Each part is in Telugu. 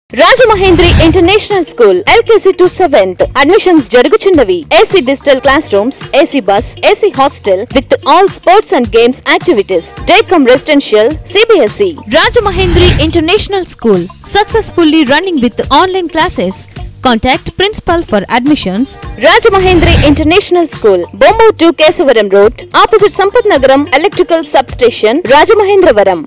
Rajamahendri international school LKG to seventh admissions జరుగుచున్నవి AC digital class rooms AC bus AC hostel with all sports and games activities day cum residential CBSE Rajamahendri international school successfully running with online classes contact principal for admissions Rajamahendri international school Bommur to Kesavaram road opposite Sampath Nagaram electrical sub station Rajamahendravaram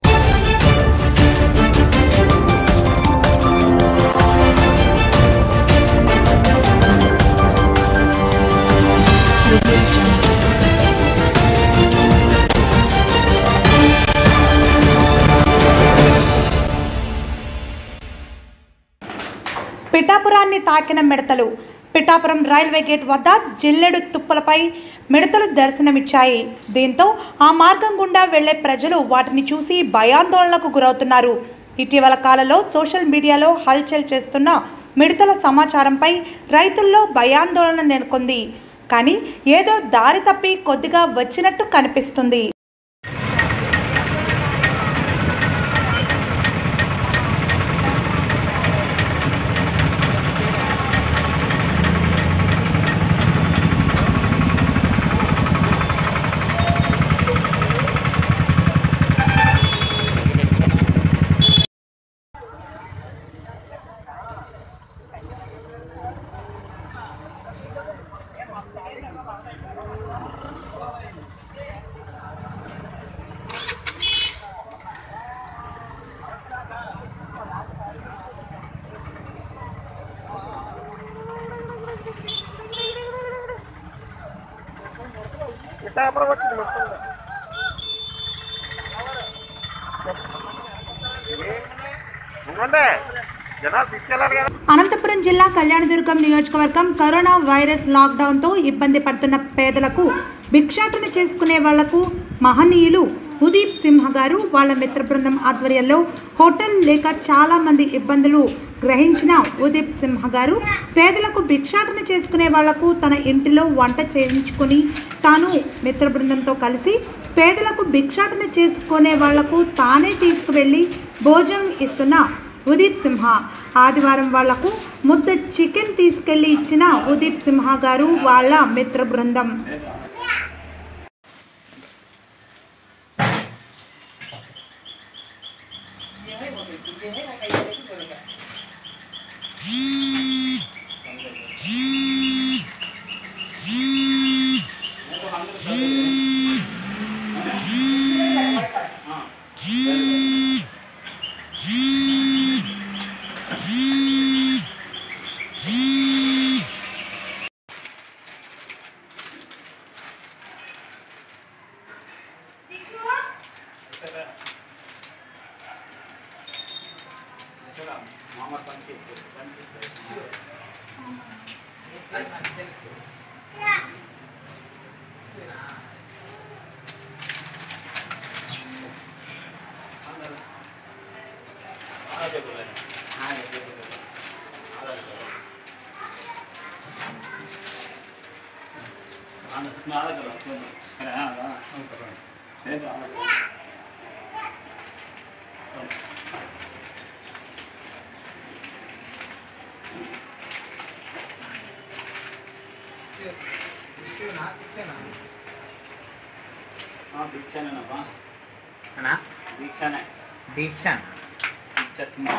పిఠాపురాన్ని తాకిన మిడతలు పిఠాపురం రైల్వే గేట్ వద్ద జిల్లెడు తుప్పలపై మిడతలు దర్శనమిచ్చాయి దీంతో ఆ మార్గం గుండా వెళ్లే ప్రజలు వాటిని చూసి భయాందోళనకు గురవుతున్నారు ఇటీవల కాలంలో సోషల్ మీడియాలో హల్చల్ చేస్తున్న మిడతల సమాచారంపై రైతుల్లో భయాందోళన నెలకొంది కానీ ఏదో దారి తప్పి కొద్దిగా వచ్చినట్టు కనిపిస్తుంది పిఠాపురం వచ్చింది మొత్తం ఉండండి జనాలు తీసుకెళ్ళాలి కదా అనంతపురం జిల్లా కళ్యాణదుర్గం నియోజకవర్గం కరోనా వైరస్ లాక్డౌన్తో ఇబ్బంది పడుతున్న పేదలకు భిక్షాటన చేసుకునే వాళ్లకు మహనీయులు ఉదీప్ సింహ గారు వాళ్ళ మిత్ర బృందం ఆధ్వర్యంలో హోటల్ లేక చాలా మంది ఇబ్బందులు గ్రహించిన ఉదీప్ సింహ గారు పేదలకు భిక్షాటన చేసుకునే వాళ్లకు తన ఇంటిలో వంట చేయించుకొని తాను మిత్ర బృందంతో కలిసి పేదలకు భిక్షాటన చేసుకునే వాళ్లకు తానే తీసుకువెళ్ళి భోజనం ఇస్తున్న ఉదీప్ సింహ ఆదివారం వాళ్లకు ముద్ద చికెన్ తీసుకెళ్లి ఇచ్చిన ఉదీప్ సింహ గారు వాళ్ళ మిత్ర బృందం దీక్షనేనప్పా అన్నా దీక్షనే దీక్ష దీక్ష సినిమా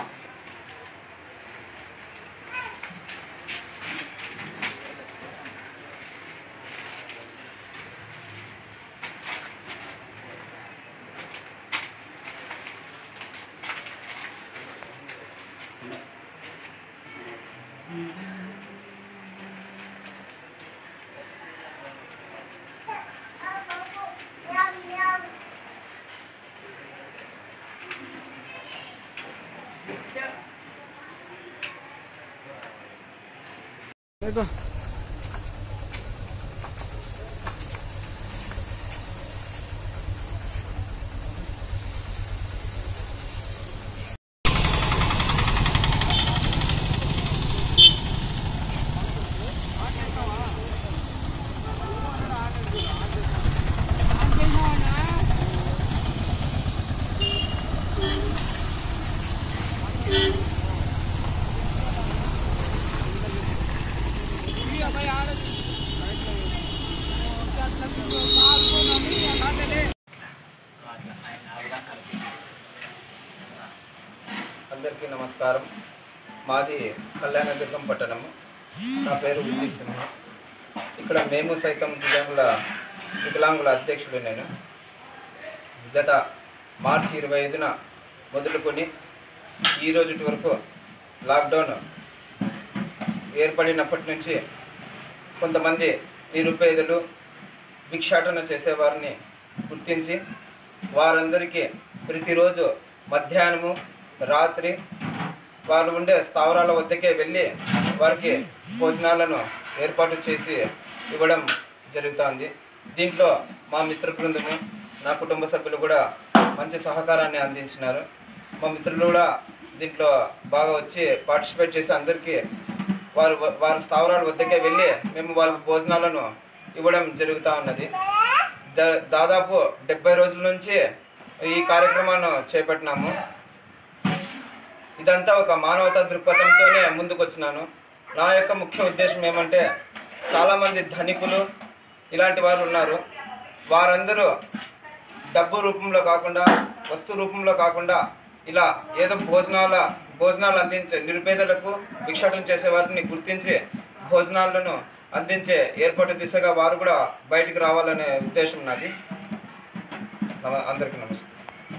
నమస్కారం మాది కళ్యాణదుర్గం పట్టణము నా పేరు విదీప్ సింహ ఇక్కడ మేము సైతం దివ్యాంగుల వికలాంగుల అధ్యక్షుడు నేను గత మార్చి ఇరవై ఐదున మొదలుకొని ఈ రోజుటి వరకు లాక్డౌన్ ఏర్పడినప్పటి నుంచి కొంతమంది నిరుపేదలు భిక్షాటన చేసేవారిని గుర్తించి వారందరికీ ప్రతిరోజు మధ్యాహ్నము రాత్రి వారు ఉండే స్థావరాల వద్దకే వెళ్ళి వారికి భోజనాలను ఏర్పాటు చేసి ఇవ్వడం జరుగుతోంది దీంట్లో మా మిత్ర బృందము నా కుటుంబ సభ్యులు కూడా మంచి సహకారాన్ని అందించినారు మా మిత్రులు కూడా దీంట్లో బాగా వచ్చి పార్టిసిపేట్ చేసి అందరికీ వారు వారి స్థావరాల వద్దకే వెళ్ళి మేము వాళ్ళకి భోజనాలను ఇవ్వడం జరుగుతూ ఉన్నది దా- దాదాపు డెబ్బై రోజుల నుంచి ఈ కార్యక్రమాన్ని చేపట్టినాము ఇదంతా ఒక మానవతా దృక్పథంతోనే ముందుకు వచ్చినాను నా యొక్క ముఖ్య ఉద్దేశం ఏమంటే చాలామంది ధనికులు ఇలాంటి వారు ఉన్నారు వారందరూ డబ్బు రూపంలో కాకుండా వస్తు రూపంలో కాకుండా ఇలా ఏదో భోజనాల భోజనాలు అందించే నిరుపేదలకు భిక్షాటన చేసే వారిని గుర్తించి భోజనాలను అందించే ఏర్పాటు దిశగా వారు కూడా బయటికి రావాలనే ఉద్దేశం నాది నమ- అందరికీ నమస్కారం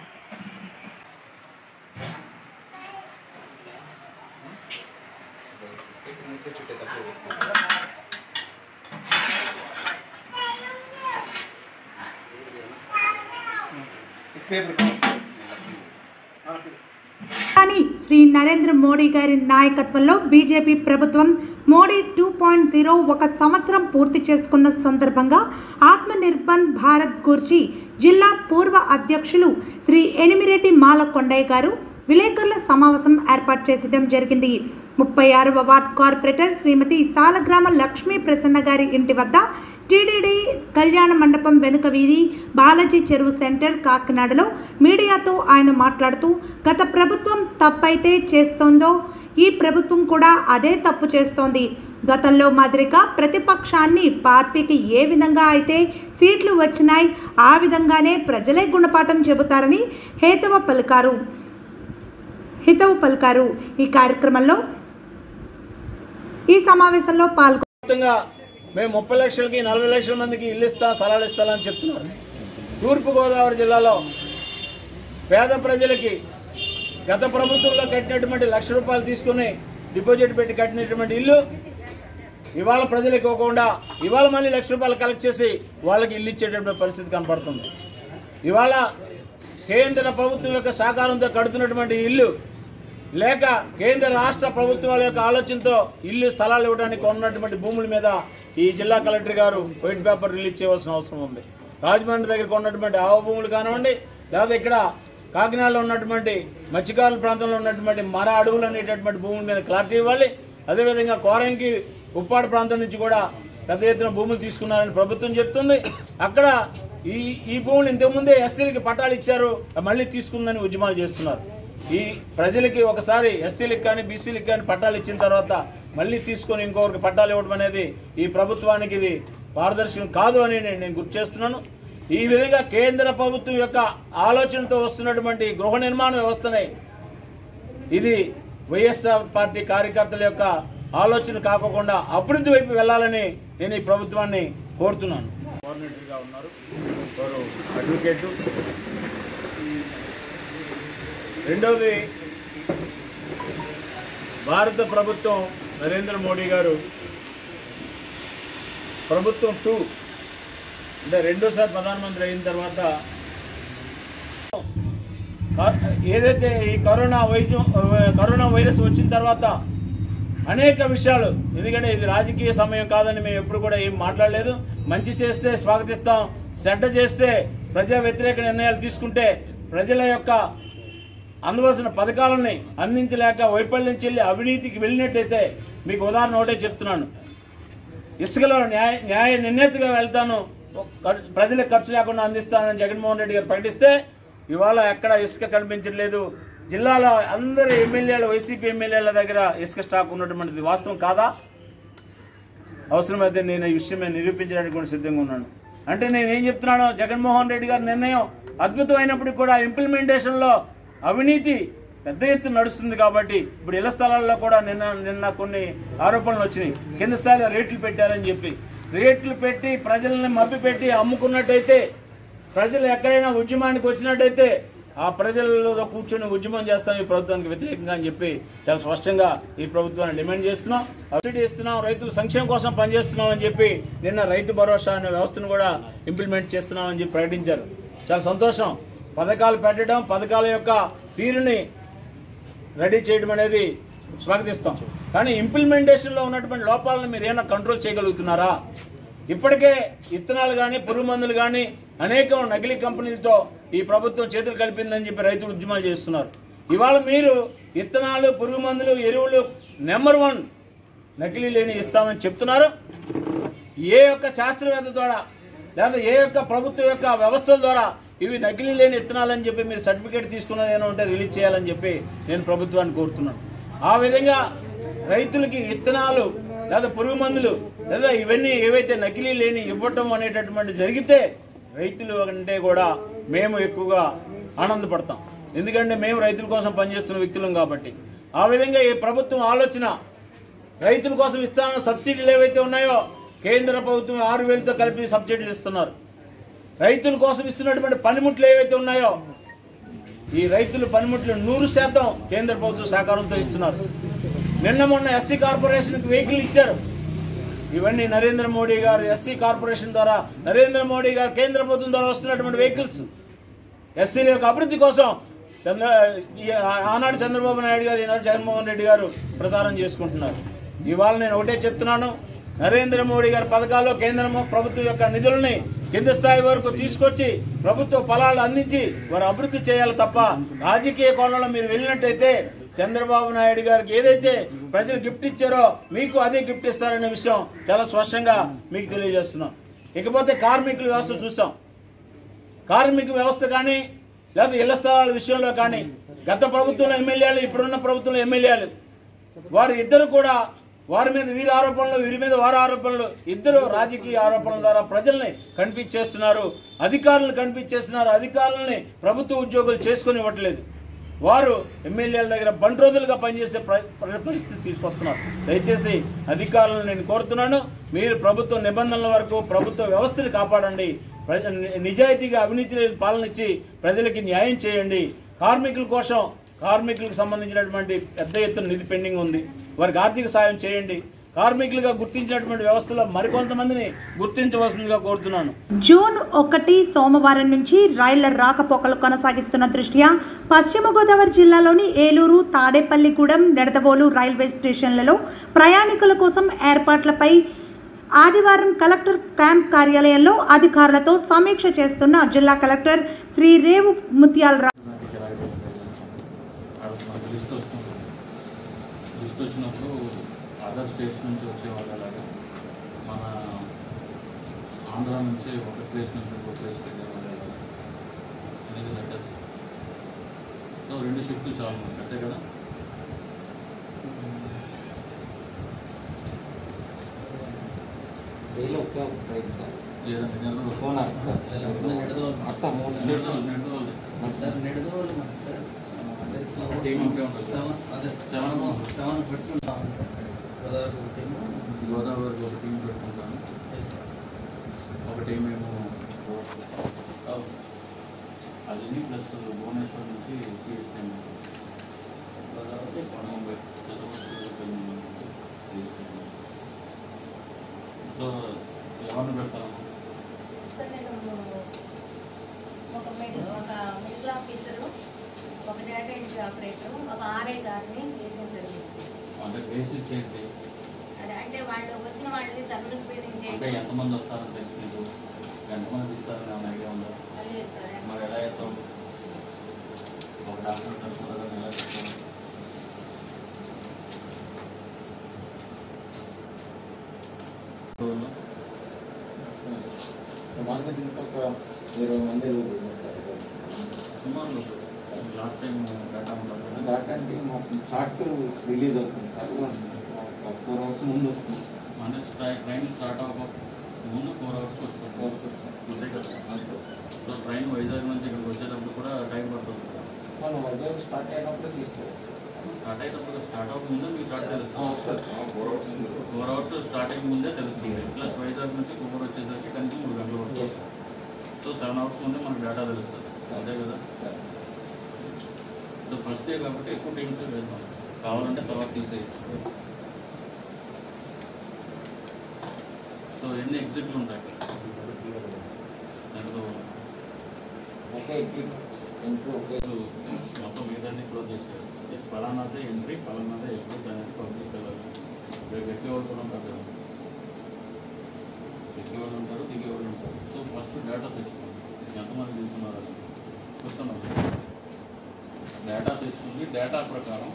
కానీ శ్రీ నరేంద్ర మోడీ గారి నాయకత్వంలో బీజేపీ ప్రభుత్వం మోడీ టూ పాయింట్ జీరో ఒక సంవత్సరం పూర్తి చేసుకున్న సందర్భంగా ఆత్మనిర్భర్ భారత్ గురించి జిల్లా పూర్వ అధ్యక్షులు శ్రీ ఎనిమిరెడ్డి మాలకొండయ్య గారు విలేకరుల సమావేశం ఏర్పాటు చేసడం జరిగింది ముప్పై ఆరవ వార్డ్ కార్పొరేటర్ శ్రీమతి సాలగ్రామ లక్ష్మీ ప్రసన్న గారి ఇంటి వద్ద టీడీడీ కళ్యాణ మండపం వెనుక వీధి బాలాజీ చెరువు సెంటర్ కాకినాడలో మీడియాతో ఆయన మాట్లాడుతూ గత ప్రభుత్వం తప్పైతే చేస్తోందో ఈ ప్రభుత్వం కూడా అదే తప్పు చేస్తోంది గతంలో మాదిరిగా ప్రతిపక్షాన్ని పార్టీకి ఏ విధంగా అయితే సీట్లు వచ్చినాయి ఆ విధంగానే ప్రజలే గుణపాఠం చెబుతారని హేతవ పలికారు హితవు పలికారు ఈ కార్యక్రమంలో ఈ సమావేశంలో పాల్గొ మొత్తంగా మేము ముప్పై లక్షలకి నలభై లక్షల మందికి ఇల్లు ఇస్తాం స్థలాలు ఇస్తామని చెప్తున్నారు తూర్పుగోదావరి జిల్లాలో పేద ప్రజలకి గత ప్రభుత్వంలో కట్టినటువంటి లక్ష రూపాయలు తీసుకుని డిపాజిట్ పెట్టి కట్టినటువంటి ఇల్లు ఇవాళ ప్రజలకు ఇవ్వకుండా ఇవాళ మళ్ళీ లక్ష రూపాయలు కలెక్ట్ చేసి వాళ్ళకి ఇల్లు ఇచ్చేటటువంటి పరిస్థితి కనపడుతుంది ఇవాళ కేంద్ర ప్రభుత్వం యొక్క సహకారంతో కడుతున్నటువంటి ఇల్లు లేక కేంద్ర రాష్ట్ర ప్రభుత్వాల యొక్క ఆలోచనతో ఇల్లు స్థలాలు ఇవ్వడానికి ఉన్నటువంటి భూముల మీద ఈ జిల్లా కలెక్టర్ గారు వైట్ పేపర్ రిలీజ్ చేయవలసిన అవసరం ఉంది రాజమండ్రి దగ్గర ఉన్నటువంటి ఆవ భూములు కానివ్వండి లేదా ఇక్కడ కాకినాడలో ఉన్నటువంటి మత్స్యకారుల ప్రాంతంలో ఉన్నటువంటి మర అడవులు అనేటటువంటి భూముల మీద క్లారిటీ ఇవ్వాలి అదేవిధంగా కోరంకి ఉప్పాడ ప్రాంతం నుంచి కూడా పెద్ద ఎత్తున భూములు తీసుకున్నారని ప్రభుత్వం చెప్తుంది అక్కడ ఈ ఈ భూములు ఇంతకుముందే ఎస్సీలకి పట్టాలు ఇచ్చారు మళ్ళీ తీసుకుందని ఉద్యమాలు చేస్తున్నారు ఈ ప్రజలకి ఒకసారి ఎస్సీలకు కానీ బీసీలకు కానీ పట్టాలు ఇచ్చిన తర్వాత మళ్ళీ తీసుకొని ఇంకొకరికి పట్టాలు ఇవ్వడం అనేది ఈ ప్రభుత్వానికి ఇది పారదర్శకం కాదు అని నేను నేను గుర్తు చేస్తున్నాను ఈ విధంగా కేంద్ర ప్రభుత్వం యొక్క ఆలోచనతో వస్తున్నటువంటి గృహ నిర్మాణ వ్యవస్థనే ఇది వైఎస్ఆర్ పార్టీ కార్యకర్తల యొక్క ఆలోచన కాకుండా అభివృద్ధి వైపు వెళ్ళాలని నేను ఈ ప్రభుత్వాన్ని కోరుతున్నాను కోఆర్డినేటర్గా ఉన్నారు వారు అడ్వకేటు రెండవది భారత ప్రభుత్వం నరేంద్ర మోడీ గారు ప్రభుత్వం టూ అంటే రెండోసారి ప్రధానమంత్రి అయిన తర్వాత కా- ఏదైతే ఈ కరోనా వైద్యం కరోనా వైరస్ వచ్చిన తర్వాత అనేక విషయాలు ఎందుకంటే ఇది రాజకీయ సమయం కాదని మేము ఎప్పుడు కూడా ఏం మాట్లాడలేదు మంచి చేస్తే స్వాగతిస్తాం చెడ్డ చేస్తే ప్రజా వ్యతిరేక నిర్ణయాలు తీసుకుంటే ప్రజల యొక్క అందవలసిన పథకాలని అందించలేక వైఫల్యం చెల్లి అవినీతికి వెళ్ళినట్టయితే మీకు ఉదాహరణ ఒకటే చెప్తున్నాను ఇసుకలో న్యాయ న్యాయ నిర్ణేతగా వెళ్తాను ఖర్- ప్రజలకు ఖర్చు లేకుండా అందిస్తానని జగన్మోహన్ రెడ్డి గారు ప్రకటిస్తే ఇవాళ ఎక్కడ ఇసుక కనిపించట్లేదు జిల్లాలో అందరు ఎమ్మెల్యేల వైసీపీ ఎమ్మెల్యేల దగ్గర ఇసుక స్టాక్ ఉన్నటువంటిది వాస్తవం కాదా అవసరమైతే నేను ఈ విషయం మీద నిరూపించడానికి కూడా సిద్ధంగా ఉన్నాను అంటే నేను ఏం చెప్తున్నాను జగన్మోహన్ రెడ్డి గారి నిర్ణయం అద్భుతమైనప్పటికీ కూడా ఇంప్లిమెంటేషన్లో అవినీతి పెద్ద ఎత్తున నడుస్తుంది కాబట్టి ఇప్పుడు ఇళ్ల స్థలాల్లో కూడా నిన్న నిన్న కొన్ని ఆరోపణలు వచ్చినాయి కింద స్థాయిలో రేట్లు పెట్టారని చెప్పి రేట్లు పెట్టి ప్రజల్ని మభ్య పెట్టి అమ్ముకున్నట్టయితే ప్రజలు ఎక్కడైనా ఉద్యమానికి వచ్చినట్టయితే ఆ ప్రజలతో కూర్చొని ఉద్యమం చేస్తాం ఈ ప్రభుత్వానికి వ్యతిరేకంగా అని చెప్పి చాలా స్పష్టంగా ఈ ప్రభుత్వాన్ని డిమాండ్ చేస్తున్నాం సబ్సిడీ ఇస్తున్నాం రైతుల సంక్షేమం కోసం పనిచేస్తున్నాం అని చెప్పి నిన్న రైతు భరోసా అనే వ్యవస్థను కూడా ఇంప్లిమెంట్ చేస్తున్నాం అని చెప్పి ప్రకటించారు చాలా సంతోషం పథకాలు పెట్టడం పథకాల యొక్క తీరుని రెడీ చేయడం అనేది స్వాగతిస్తాం కానీ ఇంప్లిమెంటేషన్లో ఉన్నటువంటి లోపాలను మీరు ఏమైనా కంట్రోల్ చేయగలుగుతున్నారా ఇప్పటికే ఇత్తనాలు కానీ పురుగు మందులు కానీ అనేక నకిలీ కంపెనీలతో ఈ ప్రభుత్వం చేతులు కలిపిందని చెప్పి రైతులు ఉద్యమాలు చేస్తున్నారు ఇవాళ మీరు ఇత్తనాలు పురుగు మందులు ఎరువులు నెంబర్ వన్ నకిలీ లేని ఇస్తామని చెప్తున్నారు ఏ యొక్క శాస్త్రవేత్త ద్వారా లేదా ఏ యొక్క ప్రభుత్వం యొక్క వ్యవస్థల ద్వారా ఇవి నకిలీ లేని ఇత్తనాలని చెప్పి మీరు సర్టిఫికేట్ తీసుకున్నది ఏమైనా ఉంటే రిలీజ్ చేయాలని చెప్పి నేను ప్రభుత్వాన్ని కోరుతున్నాను ఆ విధంగా రైతులకి ఇత్తనాలు లేదా పురుగు మందులు లేదా ఇవన్నీ ఏవైతే నకిలీ లేని ఇవ్వటం అనేటటువంటి జరిగితే రైతులు అంటే కూడా మేము ఎక్కువగా ఆనందపడతాం ఎందుకంటే మేము రైతుల కోసం పనిచేస్తున్న వ్యక్తులం కాబట్టి ఆ విధంగా ఈ ప్రభుత్వం ఆలోచన రైతుల కోసం ఇస్తాన సబ్సిడీలు ఏవైతే ఉన్నాయో కేంద్ర ప్రభుత్వం ఆరు వేలతో కలిపి సబ్సిడీలు ఇస్తున్నారు రైతుల కోసం ఇస్తున్నటువంటి పనిముట్లు ఏవైతే ఉన్నాయో ఈ రైతుల పనిముట్లు నూరు శాతం కేంద్ర ప్రభుత్వం సహకారంతో ఇస్తున్నారు నిన్న మొన్న ఎస్సీ కార్పొరేషన్కి వెహికల్ ఇచ్చారు ఇవన్నీ నరేంద్ర మోడీ గారు ఎస్సీ కార్పొరేషన్ ద్వారా నరేంద్ర మోడీ గారు కేంద్ర ప్రభుత్వం ద్వారా వస్తున్నటువంటి వెహికల్స్ ఎస్సీల యొక్క అభివృద్ధి కోసం చంద్ర ఈ ఆనాడు చంద్రబాబు నాయుడు గారు ఈనాడు జగన్మోహన్ రెడ్డి గారు ప్రచారం చేసుకుంటున్నారు ఇవాళ నేను ఒకటే చెప్తున్నాను నరేంద్ర మోడీ గారి పథకాల్లో కేంద్ర ప్రభుత్వం యొక్క నిధులని కింద స్థాయి వరకు తీసుకొచ్చి ప్రభుత్వ ఫలాలు అందించి వారు అభివృద్ధి చేయాలి తప్ప రాజకీయ కోణంలో మీరు వెళ్ళినట్టయితే చంద్రబాబు నాయుడు గారికి ఏదైతే ప్రజలు గిఫ్ట్ ఇచ్చారో మీకు అదే గిఫ్ట్ ఇస్తారనే విషయం చాలా స్పష్టంగా మీకు తెలియజేస్తున్నాం ఇకపోతే కార్మికుల వ్యవస్థ చూసాం కార్మిక వ్యవస్థ కానీ లేదా ఇళ్ల స్థలాల విషయంలో కానీ గత ప్రభుత్వంలో ఎమ్మెల్యేలు ఇప్పుడున్న ప్రభుత్వంలో ఎమ్మెల్యేలు వారు ఇద్దరు కూడా వారి మీద వీరి ఆరోపణలు వీరి మీద వారి ఆరోపణలు ఇద్దరు రాజకీయ ఆరోపణల ద్వారా ప్రజల్ని కనిపించేస్తున్నారు అధికారులను కనిపించేస్తున్నారు అధికారులని ప్రభుత్వ ఉద్యోగులు చేసుకొని ఇవ్వట్లేదు వారు ఎమ్మెల్యేల దగ్గర బండి రోజులుగా పనిచేసే ప్ర- ప్ర- పరిస్థితి తీసుకొస్తున్నారు దయచేసి అధికారులను నేను కోరుతున్నాను మీరు ప్రభుత్వ నిబంధనల వరకు ప్రభుత్వ వ్యవస్థని కాపాడండి ప్రజ నిజాయితీగా అవినీతి లేని పాలన ఇచ్చి ప్రజలకి న్యాయం చేయండి కార్మికుల కోసం కార్మికులకు సంబంధించినటువంటి పెద్ద ఎత్తున నిధి పెండింగ్ ఉంది వారికి ఆర్థిక సాయం చేయండి కార్మికులుగా గుర్తించినటువంటి వ్యవస్థలో మరికొంతమందిని గుర్తించవలసిందిగా కోరుతున్నాను జూన్ ఒకటి సోమవారం నుంచి రైళ్ల రాకపోకలు కొనసాగిస్తున్న దృష్ట్యా పశ్చిమ గోదావరి జిల్లాలోని ఏలూరు తాడేపల్లిగూడెం నెడదవోలు రైల్వే స్టేషన్లలో ప్రయాణికుల కోసం ఏర్పాట్లపై ఆదివారం కలెక్టర్ క్యాంప్ కార్యాలయంలో అధికారులతో సమీక్ష చేస్తున్న జిల్లా కలెక్టర్ శ్రీ రేవు ముత్యాలరావు వాళ్ళకి మనకు లిస్ట్ వస్తుంది లిస్ట్ వచ్చినప్పుడు అదర్ స్టేట్స్ నుంచి వచ్చే వాళ్ళు అలాగా మన ఆంధ్ర నుంచి ఒక ప్లేస్ నుంచి ఇంకో ప్లేస్ వెళ్ళే వాళ్ళు అలాగా అనేది లెటర్స్ సో రెండు షిఫ్ట్లు చాలు మనకి అంతే కదా డైలీ ఒకే ఒక ట్రైన్ సార్ లేదంటే నెలలో కోనార్ సార్ అట్ట మూడు స్టేట్స్ నెలలో సార్ నెడదోలు మనకి సార్ అంటే ఒక టీం ఒకే ఉంటుంది సార్. సెవెన్ అదే సెవెన్ సెవెన్ సెవెన్ పెట్టుకుంటాం సార్ గోదావరి టీము గోదావరికి ఒక టీం పెట్టుకుంటాను ఎస్ సార్ ఒక టీం ఏమో అవును సార్ అది ప్లస్ భువనేశ్వర్ నుంచి CS team Godavari Mumbai so ఎవరిని పెడతాను సార్ నేను ఒక మెడికల్ ఒక మెడికల్ ఆఫీసరు ఒక డేటా ఎంట్రీ ఆపరేటర్ ఒక ఆర్ఐ గారిని వేయడం జరిగింది సార్. అంటే బేసిక్స్ ఏంటి అదే అంటే వాళ్ళు వచ్చిన వాళ్ళని థర్మల్ స్క్రీనింగ్ అంటే చేయడం ఎంతమంది వస్తారని తెలుసు నీకు ఎంతమంది తిరుగుతారని ఏమైనా ఐడియా ఉందా లేదు సార్ మరి ఎలా చేస్తావు ఒక డాక్టర్ కలుసుకున్నారా ఎలా చేస్తావు సుమారుగా దీనికి ఒక ఇరవై మంది ఇరవై సార్ సుమారు లాస్ట్ టైం డేటా ఉంటుంది దాటానికి మాకు చార్ట్ రిలీజ్ అవుతుంది సార్ ఒక ఫోర్ అవర్స్ ముందు వస్తుంది అంటే ట్రై- ట్రైన్ స్టార్ట్ అవ్వక ముందు ఫోర్ అవర్స్కి వస్తుంది వస్తుంది సార్ అంతే కదా అంతే సార్ సో ట్రైన్ వైజాగ్ నుంచి ఇక్కడికి వచ్చేటప్పుడు కూడా టైం పడుతుంది కదా మనం వైజాగ్ స్టార్ట్ అయినప్పుడు తీసుకెళ్ళాలి సార్ స్టార్ట్ అయినప్పుడు స్టార్ట్ అవ్వకముందే మీకు స్టార్ట్ తెలుస్తుంది ఫోర్ అవర్స్ స్టార్ట్ అయ్యే ముందే తెలుస్తుంది ప్లస్ వైజాగ్ నుంచి కుమ్మర్ వచ్చేసరికి కనీసం మూడు గంటలు పడుతుంది సో సెవెన్ అవర్స్ ముందే మనకు డేటా తెలుస్తుంది అదే కదా సో ఫస్ట్ డే కాబట్టి ఎక్కువ టీమ్స్ వెళ్తాం కావాలంటే తర్వాత తీసేయచ్చు సో ఎన్ని ఎగ్జిట్లు ఉంటాయి ఎంతో ఒకే ఎక్విప్ ఎంట్రీ ఒకే మొత్తం మీదన్నీ క్లోజ్ చేశారు ఫలానాదే ఎంట్రీ ఫలానాదే ఎగ్జిట్ అనేది పబ్లిక్ రేపు ఎక్కేవాళ్ళు కూడా ఉంటారు కదా ఎక్కేవాళ్ళు ఉంటారు దిగేవాళ్ళు ఉంటారు సో ఫస్ట్ డేటా తెచ్చుకోండి ఎంతమంది దిగుతున్నారు అసలు చూస్తున్నాం డేటా తెచ్చుకుంది డేటా ప్రకారం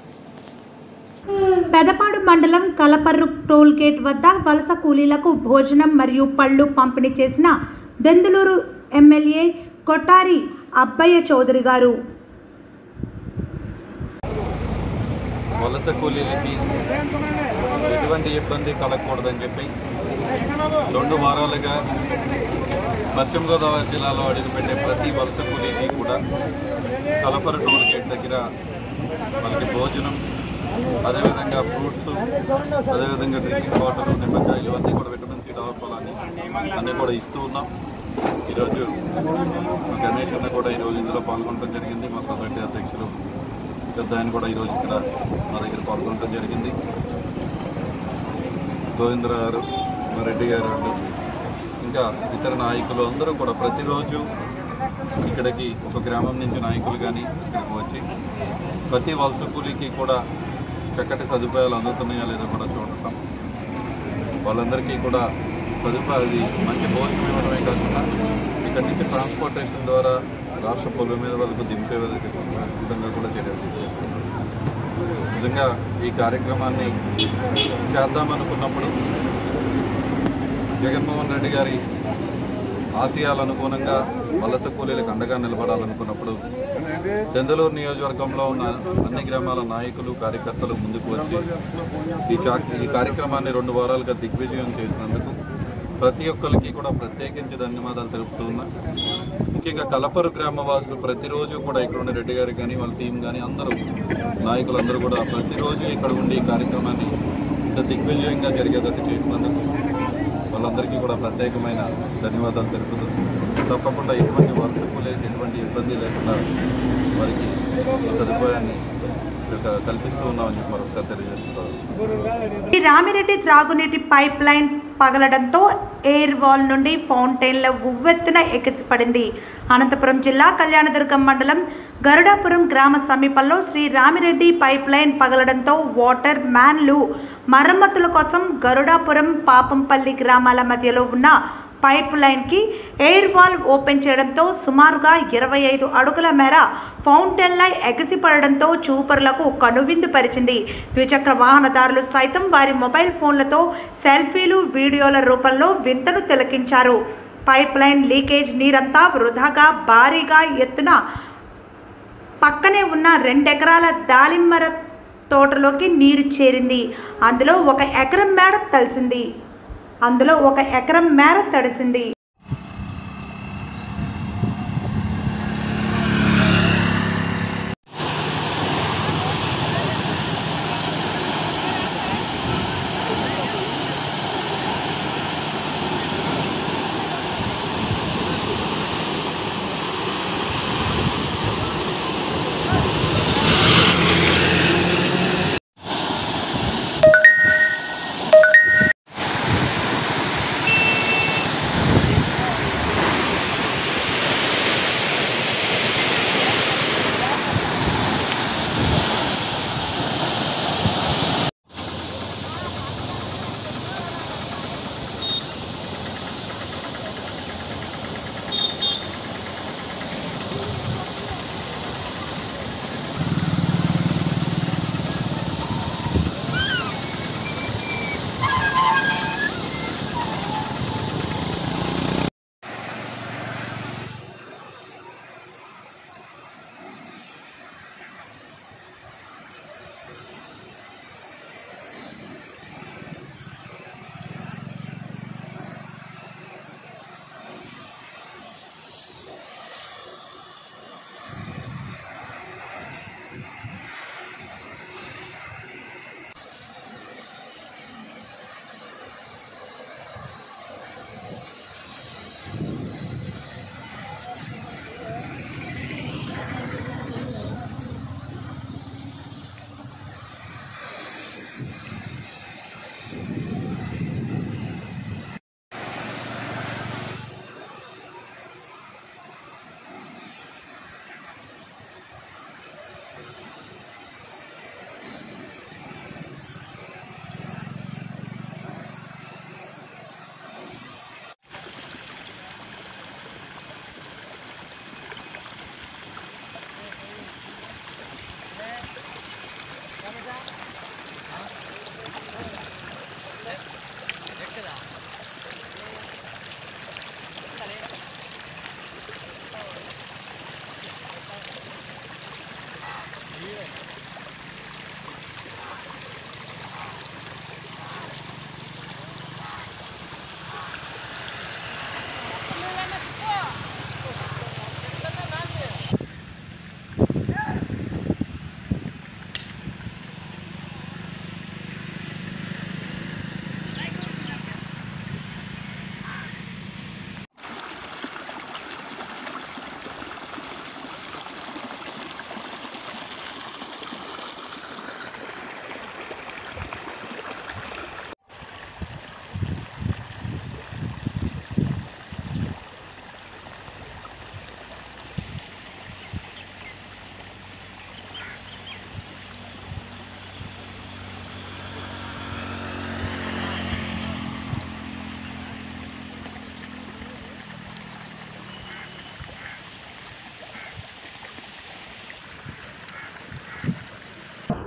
పెదపాడు మండలం కలపర్రు టోల్ గేట్ వద్ద వలస కూలీలకు భోజనం మరియు పళ్ళు పంపిణీ చేసిన దెందులూరు ఎమ్మెల్యే కొట్టారి అబ్బయ్య చౌదరి గారు వలస కూలీలకి ఎటువంటి ఇబ్బంది కలగకూడదని చెప్పి రెండు వారాలుగా పశ్చిమ గోదావరి జిల్లాలో అడుగుపెట్టే ప్రతి వలస కూలీకి కూడా కలపర టోల్ గేట్ దగ్గర మనకి భోజనం అదేవిధంగా ఫ్రూట్స్ అదేవిధంగా డ్రింకింగ్ వాటర్ నిమ్మకాయలు ఇవన్నీ కూడా విటమిన్ సి డెవలపాలని అన్నీ కూడా ఇస్తూ ఉన్నాం ఈరోజు మా గణేష్ అన్న కూడా ఈరోజు ఇందులో పాల్గొనడం జరిగింది మా సొసైటీ అధ్యక్షులు పెద్ద ఆయన కూడా ఈరోజు ఇక్కడ మా దగ్గర పాల్గొనడం జరిగింది గోవిందర గారు మా రెడ్డి గారు అంటూ ఇంకా ఇతర నాయకులు అందరూ కూడా ప్రతిరోజు ఇక్కడికి ఒక గ్రామం నుంచి నాయకులు కానీ ఇక్కడికి వచ్చి ప్రతి వలస కూలీకి కూడా చక్కటి సదుపాయాలు అందుతున్నాయా లేదో కూడా చూడటం వాళ్ళందరికీ కూడా సదుపాయాలు మంచి భోజనం ఇవ్వడమే కాకుండా ఇక్కడ నుంచి ట్రాన్స్పోర్టేషన్ ద్వారా రాష్ట్ర పొలం మీద వాళ్ళకు దింపే విధంగా కూడా చర్యలు తీసుకుంటున్నారు నిజంగా ఈ కార్యక్రమాన్ని చేద్దామనుకున్నప్పుడు జగన్మోహన్ రెడ్డి గారి ఆశయాలు అనుగుణంగా వలస కూలీలకు అండగా నిలబడాలనుకున్నప్పుడు చందలూరు నియోజకవర్గంలో ఉన్న అన్ని గ్రామాల నాయకులు కార్యకర్తలు ముందుకు వచ్చి ఈ చా ఈ కార్యక్రమాన్ని రెండు వారాలుగా దిగ్విజయం చేసినందుకు ప్రతి ఒక్కరికి కూడా ప్రత్యేకించి ధన్యవాదాలు తెలుపుతూ ఉన్నా ముఖ్యంగా కలపరు గ్రామ వాసులు ప్రతిరోజు కూడా ఇక్కడ ఉన్న రెడ్డి గారు కానీ వాళ్ళ టీం కానీ అందరూ నాయకులందరూ కూడా ప్రతిరోజు ఇక్కడ ఉండి ఈ కార్యక్రమాన్ని ఇంత దిగ్విజయంగా జరిగేటట్టు చేసినందుకు వాళ్ళందరికీ కూడా ప్రత్యేకమైన ధన్యవాదాలు తెలుపుతూ తప్పకుండా ఎటువంటి వలస కూలీలకు ఎటువంటి ఇబ్బంది లేకుండా వారికి సదుపాయాన్ని కల్పిస్తూ ఉన్నామని చెప్పి మరొకసారి తెలియజేస్తున్నారు ఈ రామిరెడ్డి త్రాగునీటి పైప్ లైన్ పగలడంతో ఎయిర్ వాల్ నుండి ఫౌంటైన్ల ఉవ్వెత్తున ఎగిసిపడింది అనంతపురం జిల్లా కళ్యాణదుర్గం మండలం గరుడాపురం గ్రామ సమీపంలో శ్రీ రామిరెడ్డి పైప్ లైన్ పగలడంతో వాటర్ మ్యాన్లు మరమ్మతుల కోసం గరుడాపురం పాపంపల్లి గ్రామాల మధ్యలో ఉన్న పైప్ లైన్కి ఎయిర్ వాల్ ఓపెన్ చేయడంతో సుమారుగా ఇరవై ఐదు అడుగుల మేర ఫౌంటైన్ లైన్ ఎగసిపడడంతో చూపరులకు కనువిందు పరిచింది ద్విచక్ర వాహనదారులు సైతం వారి మొబైల్ ఫోన్లతో సెల్ఫీలు వీడియోల రూపంలో వింతను తిలకించారు పైప్ లైన్ లీకేజ్ నీరంతా వృధాగా భారీగా ఎత్తున పక్కనే ఉన్న రెండెకరాల దాలిమ్మర తోటలోకి నీరు చేరింది అందులో ఒక ఎకరం మేడ తలిసింది అందులో ఒక ఎకరం మేర తడిసింది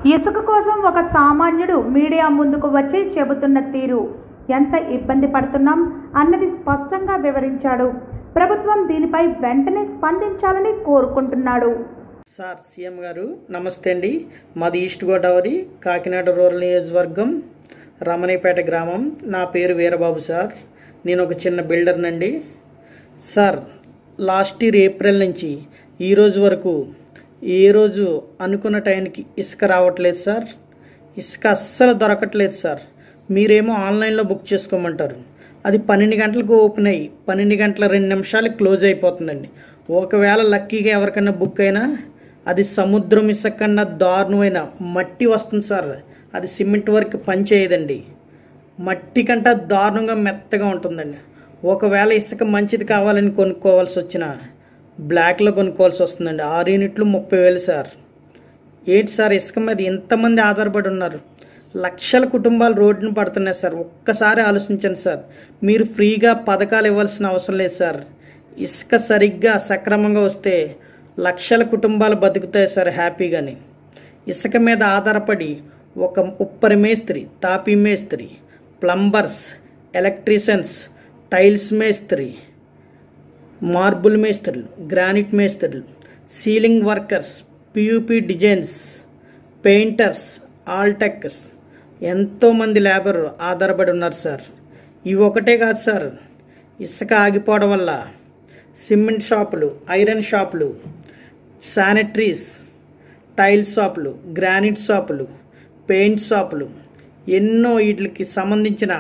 ఇసుక కోసం ఒక సామాన్యుడు మీడియా ముందుకు వచ్చి చెబుతున్న తీరు ఎంత ఇబ్బంది పడుతున్నాం అన్నది స్పష్టంగా వివరించాడు ప్రభుత్వం దీనిపై వెంటనే స్పందించాలని కోరుకుంటున్నాడు సార్ సీఎం గారు నమస్తే అండి మాది ఈస్ట్ గోదావరి కాకినాడ రూరల్ నియోజకవర్గం రమణీపేట గ్రామం నా పేరు వీరబాబు సార్ నేను ఒక చిన్న బిల్డర్నండి సార్ లాస్ట్ ఇయర్ ఏప్రిల్ నుంచి ఈ రోజు వరకు ఏ రోజు అనుకున్న టైంకి ఇసుక రావట్లేదు సార్ ఇసుక అస్సలు దొరకట్లేదు సార్ మీరేమో ఆన్లైన్లో బుక్ చేసుకోమంటారు అది పన్నెండు గంటలకు ఓపెన్ అయ్యి పన్నెండు గంటల రెండు నిమిషాలకి క్లోజ్ అయిపోతుందండి ఒకవేళ లక్కీగా ఎవరికైనా బుక్ అయినా అది సముద్రం ఇసుక కన్నా దారుణమైన మట్టి వస్తుంది సార్ అది సిమెంట్ వర్క్ పనిచేయదండి మట్టి కంటే దారుణంగా మెత్తగా ఉంటుందండి ఒకవేళ ఇసుక మంచిది కావాలని కొనుక్కోవాల్సి వచ్చిన బ్లాక్లో కొనుక్కోవాల్సి వస్తుందండి ఆరు యూనిట్లు ముప్పై వేలు సార్ ఏంటి సార్ ఇసుక మీద ఎంతమంది ఆధారపడి ఉన్నారు లక్షల కుటుంబాలు రోడ్డును పడుతున్నాయి సార్ ఒక్కసారి ఆలోచించండి సార్ మీరు ఫ్రీగా పథకాలు ఇవ్వాల్సిన అవసరం లేదు సార్ ఇసుక సరిగ్గా సక్రమంగా వస్తే లక్షల కుటుంబాలు బతుకుతాయి సార్ హ్యాపీగాని ఇసుక మీద ఆధారపడి ఒక ఉప్పరి మేస్త్రి తాపీ మేస్త్రి ప్లంబర్స్ ఎలక్ట్రీషియన్స్ టైల్స్ మేస్త్రి మార్బుల్ మేస్త్రులు గ్రానైట్ మేస్త్రులు ceiling workers POP designs painters Altex ఎంతోమంది లేబర్ ఆధారపడి ఉన్నారు సార్ ఇవి ఒకటే కాదు సార్ ఇసుక ఆగిపోవడం వల్ల సిమెంట్ షాపులు ఐరన్ షాపులు శానిటరీస్ టైల్ షాపులు గ్రానైట్ షాపులు పెయింట్ షాపులు ఎన్నో వీటికి సంబంధించిన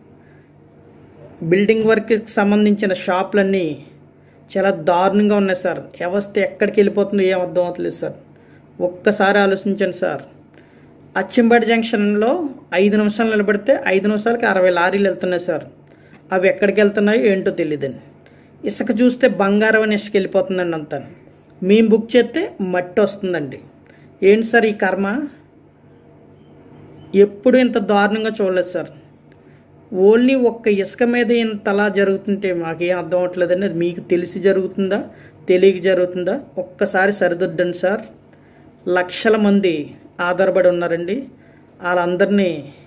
బిల్డింగ్ వర్క్కి సంబంధించిన షాపులన్నీ చాలా దారుణంగా ఉన్నాయి సార్ వ్యవస్థ ఎక్కడికి వెళ్ళిపోతుందో ఏం అర్థం అవుతలేదు సార్ ఒక్కసారి ఆలోచించండి సార్ అచ్చంపేట జంక్షన్లో ఐదు నిమిషాలు నిలబడితే ఐదు నిమిషాలకి అరవై లారీలు వెళ్తున్నాయి సార్ అవి ఎక్కడికి వెళ్తున్నాయో ఏంటో తెలియదండి ఇసుక చూస్తే బంగారం అని ఇసుక వెళ్ళిపోతుందండి అంతా మేము బుక్ చేస్తే మట్టి వస్తుందండి ఏంటి సార్ ఈ కర్మ ఎప్పుడు ఇంత దారుణంగా చూడలేదు సార్ ఓన్లీ ఒక్క ఇసుక మీద ఇంతలా జరుగుతుంటే మాకేం అర్థం అవట్లేదండి అది మీకు తెలిసి జరుగుతుందా తెలియక జరుగుతుందా ఒక్కసారి సరిదిద్దండి సార్ లక్షల మంది ఆధారపడి ఉన్నారండి వాళ్ళందరినీ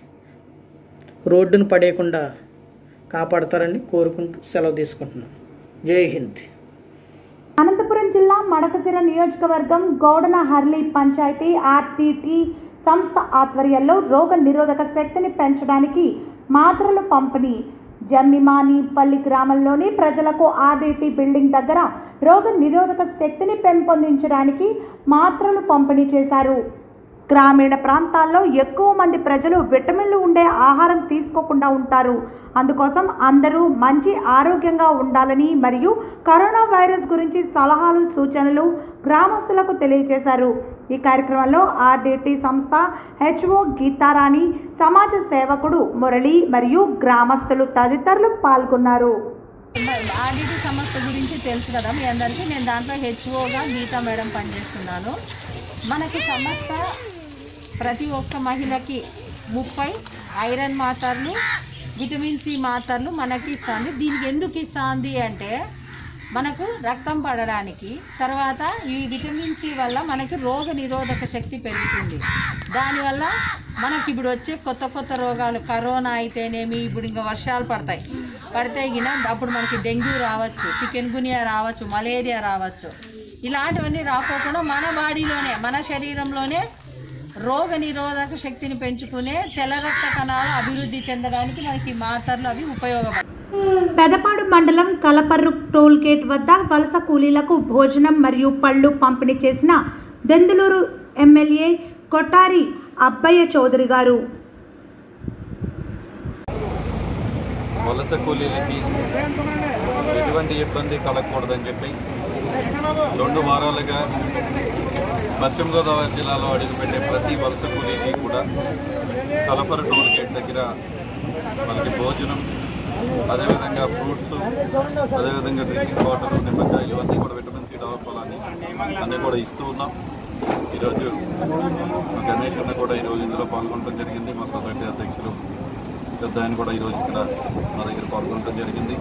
రోడ్డును పడేయకుండా కాపాడతారని కోరుకుంటూ సెలవు తీసుకుంటున్నాను జై హింద్ అనంతపురం జిల్లా మడకసిర నియోజకవర్గం గౌడన హర్లీ పంచాయతీ ఆర్టీటీ సంస్థ ఆధ్వర్యంలో రోగ నిరోధక శక్తిని పెంచడానికి మాత్రలు పంపిణీ జమ్మిమానిపల్లి గ్రామంలోని ప్రజలకు ఆర్డీటీ బిల్డింగ్ దగ్గర రోగ నిరోధక శక్తిని పెంపొందించడానికి మాత్రలు పంపిణీ చేశారు గ్రామీణ ప్రాంతాల్లో ఎక్కువ మంది ప్రజలు విటమిన్లు ఉండే ఆహారం తీసుకోకుండా ఉంటారు అందుకోసం అందరూ మంచి ఆరోగ్యంగా ఉండాలని మరియు కరోనా వైరస్ గురించి సలహాలు సూచనలు గ్రామస్తులకు తెలియజేశారు ఈ కార్యక్రమంలో ఆర్డీటీ సంస్థ హెచ్ఓ గీతారాణి సమాజ సేవకుడు మురళి మరియు గ్రామస్తులు తదితరులు పాల్గొన్నారు ఆర్డీటీ సంస్థ గురించి తెలుసు కదా మీ అందరికీ నేను దాంట్లో హెచ్ఓగా గీతా మేడం పనిచేస్తున్నాను మనకి సంస్థ ప్రతి ఒక్క మహిళకి ముప్పై ఐరన్ మాత్రలు విటమిన్ సి మాత్రలు మనకి ఇస్తుంది దీనికి ఎందుకు ఇస్తుంది అంటే మనకు రక్తం పడడానికి తర్వాత ఈ విటమిన్ సి వల్ల మనకి రోగ నిరోధక శక్తి పెరుగుతుంది దానివల్ల మనకి ఇప్పుడు వచ్చే కొత్త కొత్త రోగాలు కరోనా అయితేనేమి ఇప్పుడు ఇంకా వర్షాలు పడతాయి పడితే గిన అప్పుడు మనకి డెంగ్యూ రావచ్చు చికెన్ గునియా రావచ్చు మలేరియా రావచ్చు ఇలాంటివన్నీ రాకోకుండా మన బాడీలోనే మన శరీరంలోనే రోగ నిరోధక శక్తిని పెంచుకునే తెల్ల రక్త కణాలు అభివృద్ధి చెందడానికి మనకి ఈ మాత్రలు అవి ఉపయోగపడతాయి పెదపాడు మండలం కలపర్రు టోల్ గేట్ వద్ద వలస కూలీలకు భోజనం మరియు పళ్ళు పంపిణీ చేసిన దెందులూరు ఎమ్మెల్యే కొట్టారి అబ్బయ్య చౌదరి గారు వలస కూలీలకి ఎటువంటి ఇబ్బంది కలగకూడదని చెప్పి రెండు వారాలుగా పశ్చిమ గోదావరి జిల్లాలో అడుగుపెట్టే ప్రతి వలస కూలీకి కూడా కలపర టోల్ గేట్ దగ్గర మనకి భోజనం అదేవిధంగా ఫ్రూట్స్ అదేవిధంగా డ్రింకింగ్ వాటర్ నిమ్మకాయలు ఇవన్నీ కూడా విటమిన్ సి డెవలప్ అవ్వాలని అన్నీ కూడా ఇస్తూ ఉన్నాం ఈరోజు మా గణేష్ అన్న కూడా ఈరోజు ఇందులో పాల్గొనడం జరిగింది మా సొసైటీ అధ్యక్షులు పెద్ద ఆయన కూడా ఈరోజు ఇక్కడ మా దగ్గర పాల్గొనడం జరిగింది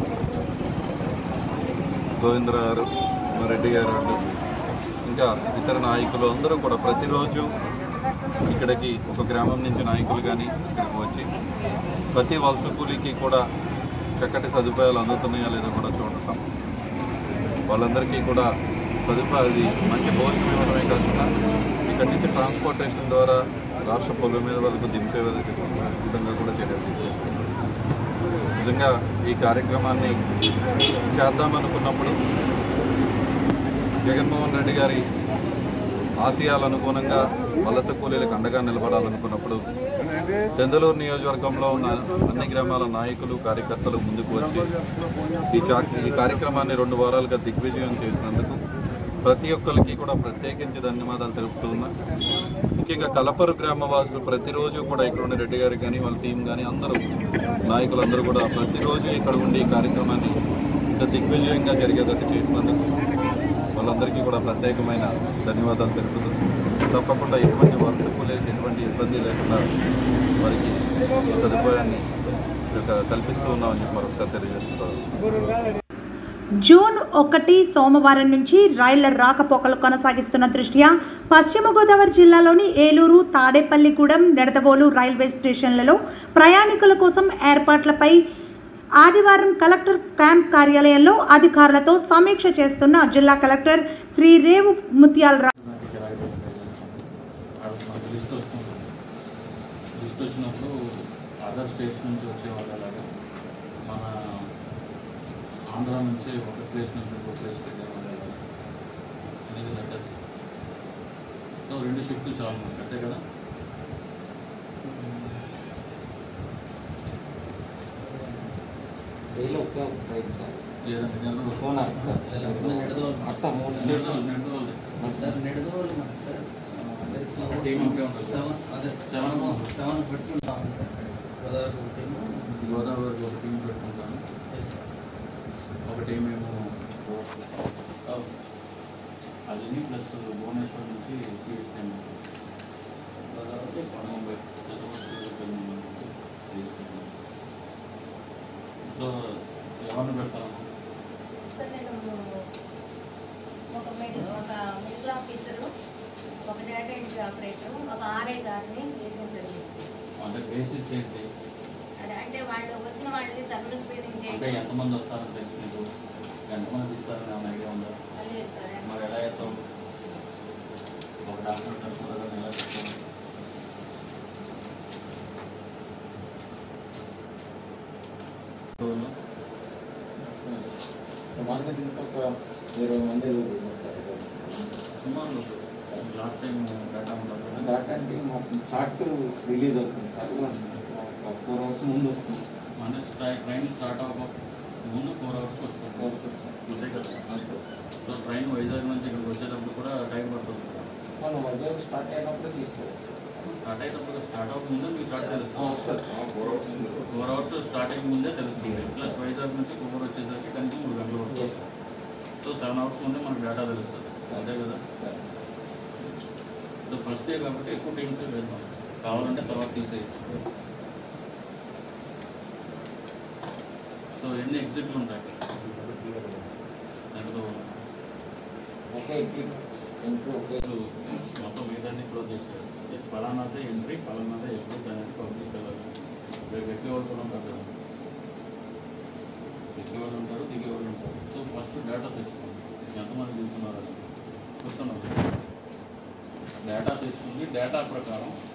గోవిందరావు గారు మా రెడ్డి గారు వాళ్ళు ఇంకా ఇతర నాయకులు అందరూ కూడా ప్రతిరోజు ఇక్కడికి ఒక గ్రామం నుంచి నాయకులు కానీ ఇక్కడికి వచ్చి ప్రతి వలస కూలీకి కూడా చక్కటి సదుపాయాలు అందుతున్నాయా లేదో కూడా చూడటం వాళ్ళందరికీ కూడా సదుపాయాలు మంచి భోజనం ఇవ్వడమే కాకుండా ఇక్కడి నుంచి ట్రాన్స్పోర్టేషన్ ద్వారా రాష్ట్ర పొలం మీద వరకు దింపే విధంగా కూడా చర్యలు తీసుకుంటున్నారు నిజంగా ఈ కార్యక్రమాన్ని చేద్దామనుకున్నప్పుడు జగన్మోహన్ రెడ్డి గారి ఆశయాలు అనుగుణంగా వలస కూలీలకు అండగా నిలబడాలనుకున్నప్పుడు చందలూరు నియోజకవర్గంలో ఉన్న అన్ని గ్రామాల నాయకులు కార్యకర్తలు ముందుకు వచ్చి ఈ చా- ఈ కార్యక్రమాన్ని రెండు వారాలుగా దిగ్విజయం చేసినందుకు ప్రతి ఒక్కరికి కూడా ప్రత్యేకించి ధన్యవాదాలు తెలుపుతూ ఉన్నా ముఖ్యంగా కలపరు గ్రామవాసులు ప్రతిరోజు కూడా ఇక్కడ ఉండే రెడ్డి గారు కానీ వాళ్ళ టీం కానీ అందరూ నాయకులందరూ కూడా ప్రతిరోజు ఇక్కడ ఉండి ఈ కార్యక్రమాన్ని ఇంత దిగ్విజయంగా జరిగేటట్టు చేసినందుకు వాళ్ళందరికీ కూడా ప్రత్యేకమైన ధన్యవాదాలు తెలుపుతూ తప్పకుండా ఎటువంటి వలస కూలీలకు ఎటువంటి ఇబ్బంది లేకుండా వారికి ఈ సదుపాయాన్ని కల్పిస్తూ ఉన్నామని చెప్పి మరొకసారి తెలియజేస్తున్నారు జూన్ ఒకటి సోమవారం నుంచి రైళ్ల రాకపోకలు కొనసాగిస్తున్న దృష్ట్యా పశ్చిమ గోదావరి జిల్లాలోని ఏలూరు తాడేపల్లిగూడెం నెడదవోలు రైల్వే స్టేషన్లలో ప్రయాణికుల కోసం ఏర్పాట్లపై ఆదివారం కలెక్టర్ క్యాంప్ కార్యాలయంలో అధికారులతో సమీక్ష చేస్తున్న జిల్లా కలెక్టర్ శ్రీ రేవు ముత్యాలరావు మనకు లిస్ట్ వస్తుంది లిస్ట్ వచ్చినప్పుడు అదర్ స్టేట్స్ నుంచి వచ్చే వాళ్ళలాగా మన ఆంధ్ర నుంచి ఒక ప్లేస్ నుంచి ఇంకో ప్లేస్ వెళ్ళే వాళ్ళలాగా అనేది లెటర్స్ సో రెండు షిఫ్ట్లు చాలు మనకి అంతే కదా డైలీ ఒకే ట్రైన్ సార్ లేదంటే నేను కోనార్క్ సార్ అట్ట మూడు స్టేట్స్ సార్ నెడదోలు మనకి సార్ టీమ్ ఒకే ఉంటుంది సెవెన్ అదే సెవెన్ సెవెన్ సెవెన్ పెట్టుకుంటాం సార్ గోదావరి టీము గోదావరికి ఒక టీం పెట్టుకుంటాను ఒక టీం ఏమో అవును సార్ అది ప్లస్ భువనేశ్వర్ నుంచి సిఎస్టీ గోదావరి ముంబై సో ఎవరిని పెడతాను సార్ నేను ఒక మిడిల్ ఒక మిడిల్ ఆఫీసరు ఒక డేటా ఎంట్రీ ఆపరేటర్ ఒక ఆర్ఐ గారిని ఏజెంట్ జరిగింది అంటే బేసిస్ ఏంటి అదే అంటే వాళ్ళు వచ్చిన వాళ్ళని థర్మల్ స్క్రీనింగ్ అంటే చేయడం ఎంతమంది వస్తారని తెలుసు మీకు ఎంతమంది ఇస్తారని ఏమైనా ఐడియా ఉందా లేదు సార్ మరి ఎలా చేస్తావు ఒక డాక్టర్ తెలుసుకుంటారని ఎలా చెప్తావు సుమారుగా దీనికి ఒక ఇరవై మంది ఉన్నారు సార్ సుమారు లాస్ట్ టైం డేటా ఉంటుంది డాటా అంటే మాకు చార్ట్ రిలీజ్ అవుతుంది సార్ ఒక ఫోర్ అవర్స్ ముందు వస్తుంది మన ట్రైన్ స్టార్ట్ అవ్వక ముందు ఫోర్ అవర్స్కి వస్తుంది వస్తుంది సార్ అంతే కదా సో ట్రైన్ వైజాగ్ నుంచి ఇక్కడికి వచ్చేటప్పుడు కూడా టైం పడుతుంది మనం వైజాగ్ స్టార్ట్ అయినప్పుడు తీసుకోవచ్చు సార్ స్టార్ట్ అయినప్పుడు స్టార్ట్ అవ్వకముందే మీకు స్టార్ట్ ఆ, తెలుస్తుంది వస్తుంది ఫోర్ అవర్స్ ముందు ఫోర్ అవర్స్ స్టార్టింగ్ ముందే తెలుస్తుంది ప్లస్ వైజాగ్ నుంచి కుమ్మర్ వచ్చేసరికి కనీసం మూడు గంటలు Yes, పడుతుంది sir. సో సెవెన్ అవర్స్ ముందే మనకు డేటా తెలుస్తుంది అదే కదా సార్ సో ఫస్ట్ డే కాబట్టి ఎక్కువ టీమ్స్ వెళ్దాం కావాలంటే తర్వాత తీసేయచ్చు సో ఎన్ని ఎగ్జిట్లు ఉంటాయి దాంట్లో ఓకే ఎంట్రీ ఓకే ఇప్పుడు మొత్తం మీదన్నీ క్లోజ్ చేశారు ఫలానాదే ఎంట్రీ ఫలానాదే ఎగ్జిట్ అనేది పబ్లిక్ వెళ్ళాలి రేపు ఎక్కేవాళ్ళు కూడా ఉంటారు కదా ఎక్కేవాళ్ళు ఉంటారు దిగేవాళ్ళు ఉంటారు సో ఫస్ట్ డేటా తెచ్చుకోండి ఎంతమంది దిగుతున్నారు అని చూస్తున్నాం డేటా తెచ్చుకుంది డేటా ప్రకారం